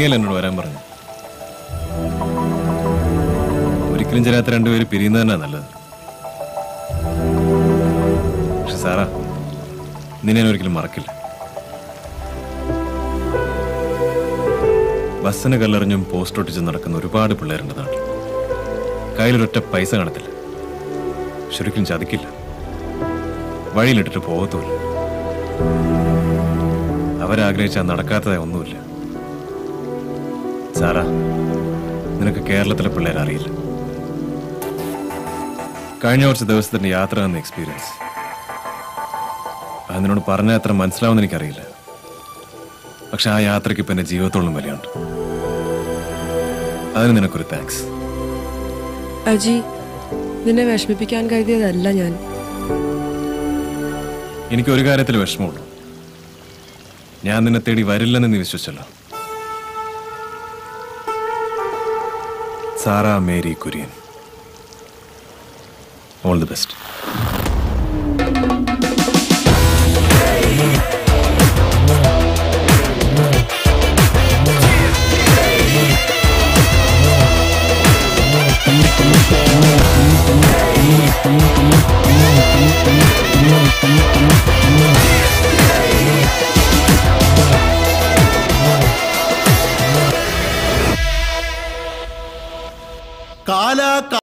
നീയല്ല എന്നോട് വരാൻ പറഞ്ഞു ഒരിക്കലും ചേരാത്ത രണ്ടുപേര് പിരിയുന്നത് തന്നെ നല്ലത് പക്ഷെ സാറാ നിന്നെ ഞാൻ ഒരിക്കലും മറക്കില്ല ബസ്സിന് കല്ലെറിഞ്ഞും പോസ്റ്റ് ഒട്ടിച്ചും നടക്കുന്ന ഒരുപാട് പിള്ളേരുണ്ട് നാട്ടിൽ കയ്യിലൊരൊറ്റ പൈസ കാണത്തില്ല ശരിക്കും ചതിക്കില്ല വഴിയിലിട്ടിട്ട് പോകത്തുമില്ല അവരാഗ്രഹിച്ചാൽ നടക്കാത്തതായി ഒന്നുമില്ല സാറാ നിനക്ക് കേരളത്തിലെ പിള്ളേരെ അറിയില്ല കഴിഞ്ഞ കുറച്ച് ദിവസത്തിന്റെ യാത്ര എന്ന എക്സ്പീരിയൻസ് അത് നിന്നോട് പറഞ്ഞാൽ എത്ര മനസ്സിലാവുമെന്ന് എനിക്കറിയില്ല പക്ഷെ ആ യാത്രയ്ക്ക് ഇപ്പം എൻ്റെ ജീവിതത്തോളം വിലയുണ്ട് അതിന് നിനക്കൊരു താങ്ക്സ് അജി നിന്നെ വിഷമിപ്പിക്കാൻ കരുതിയതല്ല ഞാൻ എനിക്ക് ഒരു കാര്യത്തിൽ വിഷമമുള്ളൂ ഞാൻ നിന്നെ തേടി വരില്ലെന്ന് നീ വിശ്വസിച്ചല്ലോ Sarah Mary Kurian all the best കാലാ